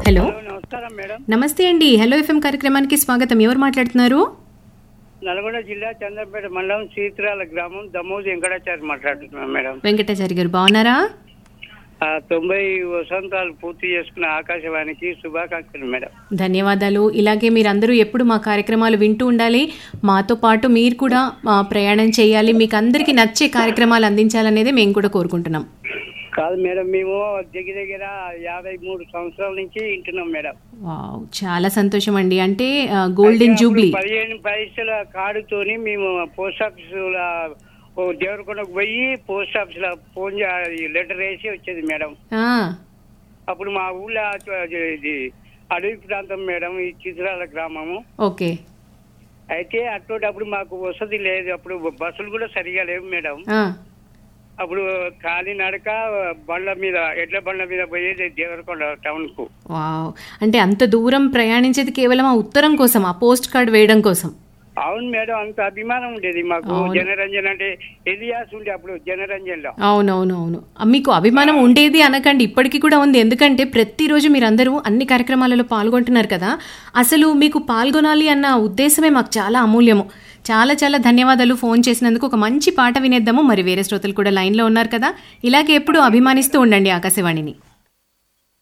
hello hello నమస్కారం madam నమస్తే అండి హలో ఎఫ్ఎం కార్యక్రమానికి స్వాగతం ఎవరు మాట్లాడుతున్నారు నల్గొండ జిల్లా చంద్రపేట మండలం సీత్రాల గ్రామం దమోజు వెంకటాచారి మాట్లాడుతున్నాం మేడం వెంకటాచారి గారు బాగున్నారా ఆ తొంభై వసంతాలు పూర్తి చేసుకున్న ఆకాశవాణికి శుభాకాంక్షలు మేడం ధన్యవాదాలు ఇలాగే మీరందరూ ఎప్పుడు మా కార్యక్రమాలు వింటూ ఉండాలి మాతో పాటు మీరు కూడా ఆ, ప్రయాణం చేయాలి మీకు అందరికీ నచ్చే కార్యక్రమాలు అందించాలనేదే మేము కూడా కోరుకుంటున్నాం కాదు మేడం మేము దగ్గర దగ్గర యాభై మూడు సంవత్సరాల నుంచి వింటున్నాం మేడం వావ్ చాలా సంతోషం అండి అంటే ఆ, గోల్డెన్ జూబ్లీ అప్పుడు పదిహేను పైసల కార్డుతోని మేము పోస్ట్ ఆఫీస్ దేవరకొండకు పోయి పోస్ట్ ఆఫీస్ లో ఫోన్ చే- లెటర్ వేసి వచ్చేది మేడం ఆ, అప్పుడు మా ఊళ్ళో ఇది అడవి ప్రాంతం మేడం ఈ చిత్రాల గ్రామము ఓకే అయితే అప్పుడు మాకు వసతి లేదు అప్పుడు బస్సులు కూడా సరిగా లేవు మేడం ఆ, అప్పుడు కాలినడక బండ్ల మీద ఎడ్ల బండ్ల మీద పోయేది దేవరకొండ టౌన్ కు వావ్ అంటే అంత దూరం ప్రయాణించేది కేవలం ఆ ఉత్తరం కోసం ఆ పోస్ట్ కార్డ్ వేయడం కోసం అవును మేడం అంత అభిమానం ఉండేది మాకు జనరంజన్ అంటే ఎలియాస్ ఉండే అప్పుడు జనరంజన్ లో అవునవును అవును మీకు అభిమానం ఉండేది అనకండి ఇప్పటికీ కూడా ఉంది ఎందుకంటే ప్రతిరోజు మీరందరూ అన్ని కార్యక్రమాలలో పాల్గొంటున్నారు కదా అసలు మీకు పాల్గొనాలి అన్న ఉద్దేశమే మాకు చాలా అమూల్యము చాలా చాలా ధన్యవాదాలు ఫోన్ చేసినందుకు ఒక మంచి పాట వినేద్దాము మరి వేరే శ్రోతలు కూడా లైన్లో ఉన్నారు కదా ఇలాగే ఎప్పుడు అభిమానిస్తూ ఉండండి ఆకాశవాణిని